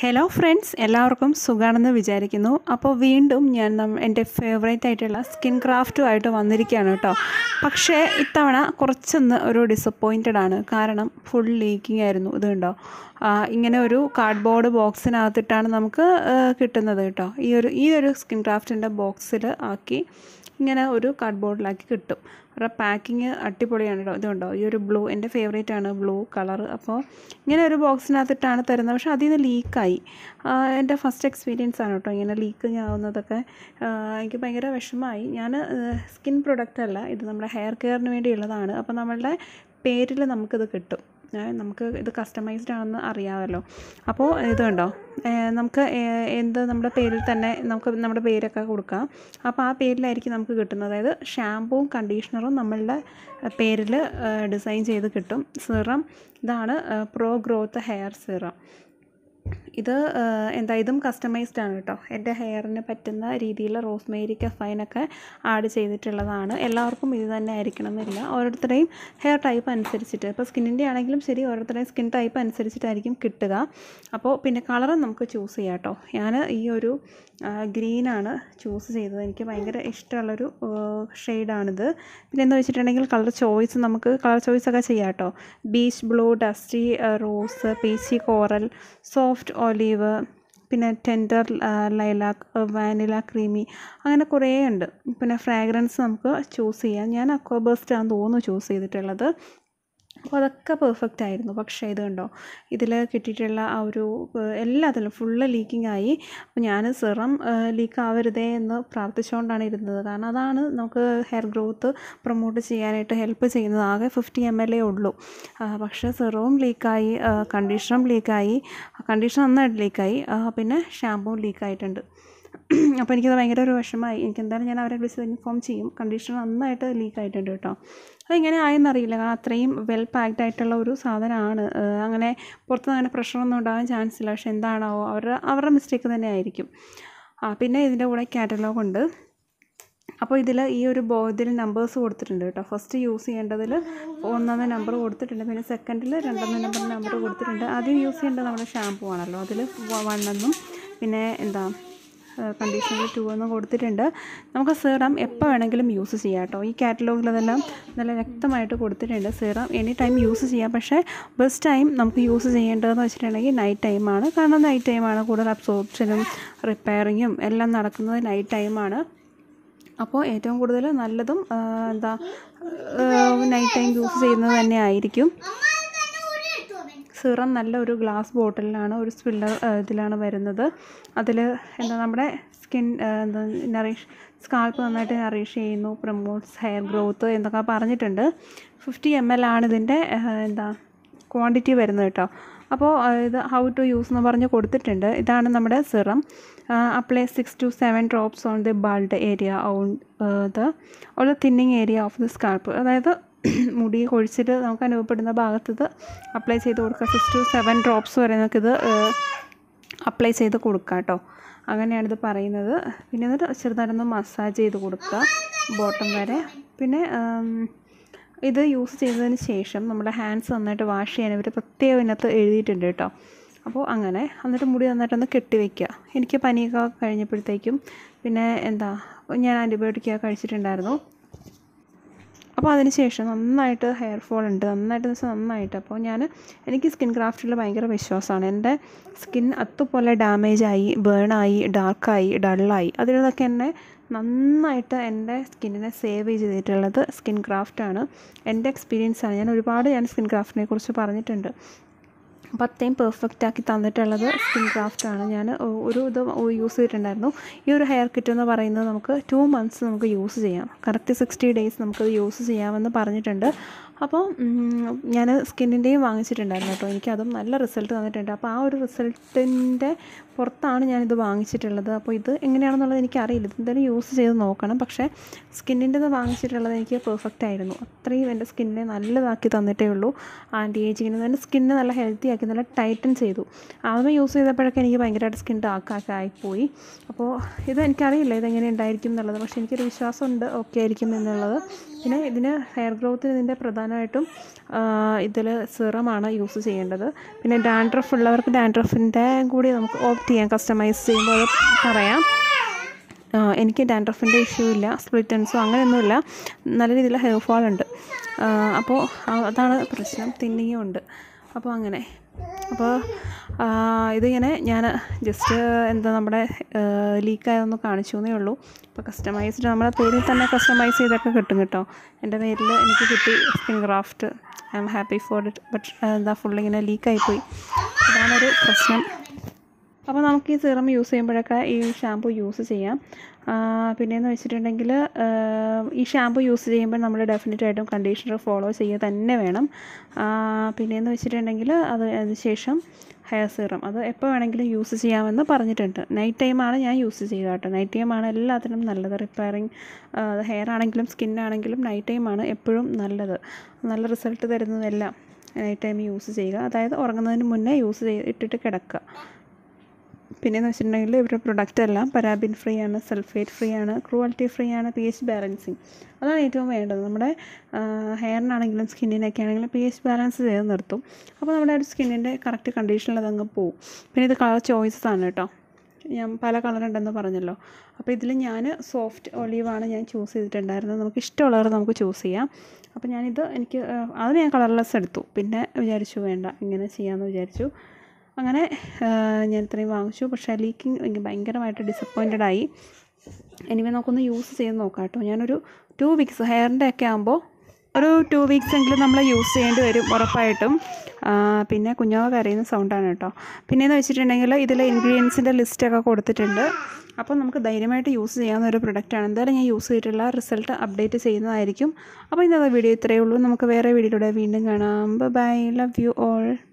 hello friends എല്ലാവർക്കും സുഖമാണെന്ന് വിചാരിക്കുന്നു അപ്പോൾ വീണ്ടും ഞാൻ നം- എൻ്റെ ഫേവറേറ്റ് ആയിട്ടുള്ള സ്കിൻ ക്രാഫ്റ്റുമായിട്ട് വന്നിരിക്കുകയാണ് കേട്ടോ പക്ഷേ ഇത്തവണ കുറച്ചൊന്ന് ഒരു ഡിസപ്പോയിൻറ്റഡ് ആണ് കാരണം ഫുൾ ലീക്കിംഗ് ആയിരുന്നു ഇത് കണ്ടോ ആ, ഇങ്ങനെ ഒരു കാർഡ്ബോർഡ് ബോക്സിനകത്തിട്ടാണ് നമുക്ക് ആ, കിട്ടുന്നത് കേട്ടോ ഈ ഒരു ഈ ഒരു സ്കിൻ ക്രാഫ്റ്റിൻ്റെ ബോക്സിൽ ആക്കി ഇങ്ങനെ ഒരു കാർഡ്ബോർഡിലാക്കി കിട്ടും അവരുടെ പാക്കിങ് അടിപൊളിയാണ് കേട്ടോ ഇതുണ്ടോ ഈ ഒരു ബ്ലൂ എൻ്റെ ഫേവറേറ്റ് ആണ് ബ്ലൂ കളർ അപ്പോൾ ഇങ്ങനെ ഒരു ബോക്സിനകത്തിട്ടാണ് തരുന്നത് പക്ഷേ അതിൽ നിന്ന് ലീക്കായി എൻ്റെ ഫസ്റ്റ് എക്സ്പീരിയൻസ് ആണ് കേട്ടോ ഇങ്ങനെ ലീക്കിങ് ആവുന്നതൊക്കെ ആ, എനിക്ക് ഭയങ്കര വിഷമമായി ഞാൻ സ്കിൻ പ്രൊഡക്റ്റ് അല്ല ഇത് നമ്മുടെ ഹെയർ കെയറിന് വേണ്ടിയുള്ളതാണ് അപ്പോൾ നമ്മളുടെ പേരിൽ നമുക്കിത് കിട്ടും ഏ, നമുക്ക് ഇത് കസ്റ്റമൈസ്ഡ് ആണെന്ന് അറിയാമല്ലോ അപ്പോൾ ഇത് കണ്ടോ ഏ, നമുക്ക് ഏ, എന്ത് നമ്മുടെ പേരിൽ തന്നെ നമുക്ക് നമ്മുടെ പേരൊക്കെ കൊടുക്കാം അപ്പോൾ ആ പേരിലായിരിക്കും നമുക്ക് കിട്ടുന്നത് അതായത് ഷാമ്പൂവും കണ്ടീഷണറും നമ്മളുടെ പേരിൽ ഡിസൈൻ ചെയ്ത് കിട്ടും സിറം ഇതാണ് പ്രോ ഗ്രോത്ത് ഹെയർ സിറം ഇത് ആ, എന്താ ഇതും കസ്റ്റമൈസ്ഡ് ആണ് കേട്ടോ എൻ്റെ ഹെയറിന് പറ്റുന്ന രീതിയിൽ റോസ്മേരി കഫൈനൊക്കെ ആഡ് ചെയ്തിട്ടുള്ളതാണ് എല്ലാവർക്കും ഇത് തന്നെ ആയിരിക്കണം എന്നില്ല ഓരോരുത്തരുടെയും ഹെയർ ടൈപ്പ് അനുസരിച്ചിട്ട് ഇപ്പോൾ സ്കിന്നിൻ്റെ ആണെങ്കിലും ശരി ഓരോരുത്തരുടെയും സ്കിൻ ടൈപ്പ് അനുസരിച്ചിട്ടായിരിക്കും കിട്ടുക അപ്പോൾ പിന്നെ കളറും നമുക്ക് ചൂസ് ചെയ്യാം കേട്ടോ ഞാൻ ഈ ഒരു ഗ്രീനാണ് ചൂസ് ചെയ്തത് എനിക്ക് ഭയങ്കര ഇഷ്ടമുള്ളൊരു ഷെയ്ഡാണിത് പിന്നെ എന്താ വെച്ചിട്ടുണ്ടെങ്കിൽ കളർ ചോയ്സ് നമുക്ക് കളർ ചോയ്സ് ഒക്കെ ചെയ്യാം കേട്ടോ beach blue dusty rose peachy coral soft olive പിന്നെ ടെൻഡർ ലൈലാക്ക് വാനില ക്രീമി അങ്ങനെ കുറേ ഉണ്ട് പിന്നെ ഫ്രാഗ്രൻസ് നമുക്ക് ചൂസ് ചെയ്യാം ഞാൻ അക്വാബേസ്റ്റ് ആണെന്ന് തോന്നുന്നു ചൂസ് ചെയ്തിട്ടുള്ളത് അപ്പോൾ അതൊക്കെ പെർഫെക്റ്റ് ആയിരുന്നു പക്ഷേ ഇത് കണ്ടോ ഇതിൽ കിട്ടിയിട്ടുള്ള ആ ഒരു ഏഹ്, എല്ലാത്തിലും ഫുള്ള് ലീക്കിംഗ് ആയി അപ്പോൾ ഞാൻ സിറം ലീക്ക് ആവരുതേ എന്ന് പ്രാർത്ഥിച്ചുകൊണ്ടാണ് ഇരുന്നത് കാരണം അതാണ് നമുക്ക് ഹെയർ ഗ്രോത്ത് പ്രൊമോട്ട് ചെയ്യാനായിട്ട് ഹെൽപ്പ് ചെയ്യുന്നത് ആകെ ഫിഫ്റ്റി എം എൽ എ ഉള്ളൂ ആ, പക്ഷേ സിറവും ലീക്കായി കണ്ടീഷണറും ലീക്കായി കണ്ടീഷണർ നന്നായിട്ട് ലീക്കായി പിന്നെ ഷാമ്പൂവും ലീക്കായിട്ടുണ്ട് അപ്പോൾ എനിക്കത് ഭയങ്കര ഒരു വിഷമമായി എനിക്ക് എന്തായാലും ഞാൻ അവരെ വിളിച്ച് ഇൻഫോം ചെയ്യും കണ്ടീഷണർ നന്നായിട്ട് ലീക്ക് ആയിട്ടുണ്ട് കേട്ടോ അതെങ്ങനെ ആയെന്നറിയില്ല കാരണം അത്രയും വെൽ പാക്ഡ് ആയിട്ടുള്ള ഒരു സാധനമാണ് ഏഹ് അങ്ങനെ പുറത്ത് അങ്ങനെ പ്രഷറൊന്നും ഉണ്ടാകാൻ ചാൻസ് ഇല്ല പക്ഷെ എന്താണാവോ അവരുടെ അവരുടെ മിസ്റ്റേക്ക് തന്നെ ആയിരിക്കും ആ പിന്നെ ഇതിൻ്റെ കൂടെ കാറ്റലോഗ് ഉണ്ട് അപ്പോൾ ഇതിൽ ഈ ഒരു ബോ ഇതിൽ നമ്പേഴ്സ് കൊടുത്തിട്ടുണ്ട് കേട്ടോ ഫസ്റ്റ് യൂസ് ചെയ്യേണ്ടതിൽ ഒന്നാമത്തെ നമ്പർ കൊടുത്തിട്ടുണ്ട് പിന്നെ സെക്കൻഡിൽ രണ്ടാമത്തെ നമ്പർ നമ്പർ കൊടുത്തിട്ടുണ്ട് ആദ്യം യൂസ് ചെയ്യേണ്ടത് നമ്മുടെ ഷാമ്പൂ ആണല്ലോ അതിൽ വൺ എന്നും പിന്നെ എന്താ കണ്ടീഷണർ ടു എന്നും കൊടുത്തിട്ടുണ്ട് നമുക്ക് സീറം എപ്പോൾ വേണമെങ്കിലും യൂസ് ചെയ്യാം കേട്ടോ ഈ കാറ്റലോഗിൽ അതെല്ലാം നല്ല വ്യക്തമായിട്ട് കൊടുത്തിട്ടുണ്ട് സീറം എനി ടൈം യൂസ് ചെയ്യാം പക്ഷേ ബെസ്റ്റ് ടൈം നമുക്ക് യൂസ് ചെയ്യേണ്ടതെന്ന് വെച്ചിട്ടുണ്ടെങ്കിൽ നൈറ്റ് ടൈമാണ് കാരണം നൈറ്റ് ടൈമാണ് കൂടുതൽ അബ്സോർപ്ഷനും റിപ്പയറിങ്ങും എല്ലാം നടക്കുന്നത് നൈറ്റ് ടൈമാണ് അപ്പോൾ ഏറ്റവും കൂടുതൽ നല്ലതും ആ, എന്താ നൈറ്റ് ടൈം യൂസ് ചെയ്യുന്നത് തന്നെ ആയിരിക്കും സിറം നല്ല ഒരു ഗ്ലാസ് ബോട്ടിലാണ് ഒരു സ്പില്ലർ ഇതിലാണ് വരുന്നത് അതിൽ എന്താ നമ്മുടെ സ്കിൻ എന്താ നറിഷ് സ്കാൽപ്പ് നന്നായിട്ട് നറിഷ് ചെയ്യുന്നു പ്രൊമോട്ട്സ് ഹെയർ ഗ്രോത്ത് എന്നൊക്കെ പറഞ്ഞിട്ടുണ്ട് ഫിഫ്റ്റി എം എൽ ആണ് ഇതിൻ്റെ എന്താ ക്വാണ്ടിറ്റി വരുന്നത് കേട്ടോ അപ്പോൾ ഇത് ഹൗ ടു യൂസ് എന്ന് പറഞ്ഞ് കൊടുത്തിട്ടുണ്ട് ഇതാണ് നമ്മുടെ serum apply six to seven drops on the bald area on the all the thinning area of the scalp അതായത് മുടി കൊഴിച്ചിട്ട് നമുക്ക് അനുഭവപ്പെടുന്ന ഭാഗത്ത് ഇത് അപ്ലൈ ചെയ്ത് കൊടുക്കുക സിക്സ് ടു സെവൻ ഡ്രോപ്സ് വരെ നമുക്കിത് അപ്ലൈ ചെയ്ത് കൊടുക്കാം കേട്ടോ അങ്ങനെയാണ് ഇത് പറയുന്നത് പിന്നെ എന്നിട്ട് ചെറുതായിട്ടൊന്ന് മസാജ് ചെയ്ത് കൊടുക്കുക ബോട്ടം വരെ പിന്നെ ഉം, ഇത് യൂസ് ചെയ്തതിന് ശേഷം നമ്മുടെ ഹാൻഡ്സ് നന്നായിട്ട് വാഷ് ചെയ്യാൻ ഇവർ പ്രത്യേകം ഇതിനകത്ത് എഴുതിയിട്ടുണ്ട് കേട്ടോ അപ്പോൾ അങ്ങനെ എന്നിട്ട് മുടി നന്നായിട്ടൊന്ന് കെട്ടി വയ്ക്കുക എനിക്ക് പനിയൊക്കെ കഴിഞ്ഞപ്പോഴത്തേക്കും പിന്നെ എന്താ ഞാൻ ആൻറ്റിബയോട്ടിക്കൊക്കെ കഴിച്ചിട്ടുണ്ടായിരുന്നു അപ്പോൾ അതിന് ശേഷം നന്നായിട്ട് ഹെയർ ഫോൾ ഉണ്ട് നന്നായിട്ട് എന്ന് വെച്ചാൽ നന്നായിട്ട് അപ്പോൾ ഞാൻ എനിക്ക് സ്കിൻ ക്രാഫ്റ്റിൽ ഭയങ്കര വിശ്വാസമാണ് എൻ്റെ സ്കിൻ അതുപോലെ ഡാമേജായി ബേണായി ഡാർക്കായി ഡള്ളായി അതിൽ നിന്നൊക്കെ എന്നെ നന്നായിട്ട് എൻ്റെ സ്കിന്നിനെ സേവ് ചെയ്തിട്ടുള്ളത് സ്കിൻ ക്രാഫ്റ്റാണ് എൻ്റെ എക്സ്പീരിയൻസാണ് ഞാൻ ഒരുപാട് ഞാൻ സ്കിൻ ക്രാഫ്റ്റിനെ കുറിച്ച് പറഞ്ഞിട്ടുണ്ട് അപ്പോൾ അത്രയും പെർഫെക്റ്റ് ആക്കി തന്നിട്ടുള്ളത് സ്കിൻ ക്രാഫ്റ്റ് ആണ് ഞാൻ ഒരു ഇത് യൂസ് ചെയ്തിട്ടുണ്ടായിരുന്നു ഈ ഒരു ഹെയർ കിറ്റ് എന്ന് പറയുന്നത് നമുക്ക് ടു മന്ത്സ് നമുക്ക് യൂസ് ചെയ്യാം കറക്റ്റ് സിക്സ്റ്റി ഡേയ്സ് നമുക്കത് യൂസ് ചെയ്യാമെന്ന് പറഞ്ഞിട്ടുണ്ട് അപ്പോൾ ഞാൻ സ്കിന്നിൻ്റെയും വാങ്ങിച്ചിട്ടുണ്ടായിരുന്നു കേട്ടോ എനിക്കതും നല്ല റിസൾട്ട് തന്നിട്ടുണ്ട് അപ്പോൾ ആ ഒരു റിസൾട്ടിൻ്റെ പുറത്താണ് ഞാനിത് വാങ്ങിച്ചിട്ടുള്ളത് അപ്പോൾ ഇത് എങ്ങനെയാണെന്നുള്ളത് എനിക്കറിയില്ല ഇത് എന്തായാലും യൂസ് ചെയ്ത് നോക്കണം പക്ഷേ സ്കിന്നിൻ്റെത് വാങ്ങിച്ചിട്ടുള്ളത് എനിക്ക് പെർഫെക്റ്റ് ആയിരുന്നു അത്രയും എൻ്റെ സ്കിന്നിനെ നല്ലതാക്കി തന്നിട്ടേ ഉള്ളൂ ആൻറ്റി ഏജിങ്ങിന് എൻ്റെ സ്കിന്നെ നല്ല ഹെൽത്തി ആക്കി നല്ല ടൈറ്റൻ ചെയ്തു ആദ്യമേ യൂസ് ചെയ്തപ്പോഴൊക്കെ എനിക്ക് ഭയങ്കരമായിട്ട് സ്കിൻ ഡാർക്കാക്കി ആയിപ്പോയി അപ്പോൾ ഇത് എനിക്കറിയില്ല ഇതെങ്ങനെ ഉണ്ടായിരിക്കും എന്നുള്ളത് പക്ഷേ എനിക്കൊരു വിശ്വാസമുണ്ട് ഓക്കെ ആയിരിക്കും എന്നുള്ളത് പിന്നെ ഇതിന് ഹെയർ ഗ്രോത്തിന് ഇതിൻ്റെ പ്രധാനമായിട്ടും ഇതിൽ സിറമാണ് യൂസ് ചെയ്യേണ്ടത് പിന്നെ ഡാൻഡ്രഫ് ഉള്ളവർക്ക് ഡാൻഡ്രഫിൻ്റെ കൂടി നമുക്ക് ഓപ്റ്റ് ചെയ്യാം കസ്റ്റമൈസ് ചെയ്യുമ്പോൾ അത് പറയാം ആ, എനിക്ക് ഡാൻഡ്രഫിൻ്റെ ഇഷ്യൂ ഇല്ല സ്പ്ലിറ്റൻസോ അങ്ങനെയൊന്നുമില്ല നല്ല രീതിയിൽ ഹെയർ ഫാൾ ഉണ്ട് ആ, അപ്പോൾ ആ- അതാണ് പ്രശ്നം തിന്നിങ്ങും ഉണ്ട് അപ്പോൾ അങ്ങനെ അപ്പോൾ ആ, ഇതിങ്ങനെ ഞാൻ ജസ്റ്റ് എന്താ നമ്മുടെ ലീക്കായതൊന്ന് കാണിച്ചു എന്നേ ഉള്ളൂ ഇപ്പോൾ കസ്റ്റമൈസ്ഡ് നമ്മുടെ പേരിൽ തന്നെ കസ്റ്റമൈസ് ചെയ്തൊക്കെ കിട്ടും കേട്ടോ എൻ്റെ പേരിൽ എനിക്ക് കിട്ടി Skin Craft I'm happy for it but എന്താ ഫുൾ ഇങ്ങനെ ലീക്കായിപ്പോയി അതാണൊരു പ്രശ്നം അപ്പോൾ നമുക്ക് ഈ സിറം യൂസ് ചെയ്യുമ്പോഴൊക്കെ ഈ ഷാമ്പു യൂസ് ചെയ്യാം ആ, പിന്നെയെന്ന് വെച്ചിട്ടുണ്ടെങ്കിൽ ഈ ഷാമ്പു യൂസ് ചെയ്യുമ്പോൾ നമ്മൾ ഡെഫിനറ്റായിട്ടും കണ്ടീഷണർ ഫോളോ ചെയ്യുക തന്നെ വേണം ആ, പിന്നെയെന്ന് വെച്ചിട്ടുണ്ടെങ്കിൽ അത് അതിന് ശേഷം ഹെയർ സിറം അത് എപ്പോൾ വേണമെങ്കിലും യൂസ് ചെയ്യാമെന്ന് പറഞ്ഞിട്ടുണ്ട് നൈറ്റ് ടൈമാണ് ഞാൻ യൂസ് ചെയ്യുക കേട്ടോ നൈറ്റ് ടൈമാണ് എല്ലാത്തിനും നല്ലത് റിപ്പയറിങ് ഹെയർ ആണെങ്കിലും സ്കിൻ ആണെങ്കിലും നൈറ്റ് ടൈമാണ് എപ്പോഴും നല്ലത് നല്ല റിസൾട്ട് തരുന്നതെല്ലാം നൈറ്റ് ടൈം യൂസ് ചെയ്യുക അതായത് ഉറങ്ങുന്നതിന് മുന്നേ യൂസ് ചെയ്ത് ഇട്ടിട്ട് കിടക്കുക പിന്നെയെന്ന് വെച്ചിട്ടുണ്ടെങ്കിൽ ഇവരുടെ പ്രൊഡക്റ്റ് എല്ലാം പരാബിൻ ഫ്രീ ആണ് സൾഫേറ്റ് ഫ്രീ ആണ് ക്രൂവൽറ്റി ഫ്രീ ആണ് പി എച്ച് ബാലൻസിങ് അതാണ് ഏറ്റവും വേണ്ടത് നമ്മുടെ ഹെയറിനാണെങ്കിലും സ്കിന്നിനൊക്കെ ആണെങ്കിലും പി എച്ച് ബാലൻസ് ചെയ്ത് നിർത്തും അപ്പോൾ നമ്മുടെ ഒരു സ്കിന്നിൻ്റെ കറക്റ്റ് കണ്ടീഷനിൽ അതങ്ങ് പോവും പിന്നെ ഇത് കളർ ചോയ്സസ് ആണ് കേട്ടോ ഞാൻ പല കളർ ഉണ്ടെന്ന് പറഞ്ഞല്ലോ അപ്പോൾ ഇതിൽ ഞാൻ സോഫ്റ്റ് ഒലീവാണ് ഞാൻ ചൂസ് ചെയ്തിട്ടുണ്ടായിരുന്നത് നമുക്ക് ഇഷ്ടമുള്ളവർ നമുക്ക് ചൂസ് ചെയ്യാം അപ്പോൾ ഞാനിത് എനിക്ക് ആ, അത് ഞാൻ കളർലെസ് എടുത്തു പിന്നെ വിചാരിച്ചു വേണ്ട ഇങ്ങനെ ചെയ്യാമെന്ന് വിചാരിച്ചു അങ്ങനെ ആ, ഞാൻ ഇത്രയും വാങ്ങിച്ചു പക്ഷേ ലീക്കിങ് എനിക്ക് ഭയങ്കരമായിട്ട് ഡിസപ്പോയിൻറ്റഡ് ആയി എനിവേ നമുക്കൊന്ന് യൂസ് ചെയ്ത് നോക്കാം കേട്ടോ ഞാനൊരു ടു വീക്സ് ഹെയറിൻ്റെ ഒക്കെ ആകുമ്പോൾ ഒരു ടു വീക്സ് എങ്കിലും നമ്മൾ യൂസ് ചെയ്യേണ്ടി വരും ഉറപ്പായിട്ടും ആ, പിന്നെ കുഞ്ഞാവ കരയുന്ന സൗണ്ടാണ് കേട്ടോ പിന്നെയെന്ന് വെച്ചിട്ടുണ്ടെങ്കിൽ ഇതിൽ ഇൻഗ്രീഡിയൻസിൻ്റെ ലിസ്റ്റൊക്കെ കൊടുത്തിട്ടുണ്ട് അപ്പോൾ നമുക്ക് ധൈര്യമായിട്ട് യൂസ് ചെയ്യാവുന്ന ഒരു പ്രൊഡക്റ്റാണ് എന്തായാലും ഞാൻ യൂസ് ചെയ്തിട്ടുള്ള റിസൾട്ട് അപ്ഡേറ്റ് ചെയ്യുന്നതായിരിക്കും അപ്പോൾ ഇന്നത്തെ വീഡിയോ ഇത്രയേ ഉള്ളൂ നമുക്ക് വേറെ വീഡിയോയിലൂടെ വീണ്ടും കാണാം ബൈ ലവ് യു ഓൾ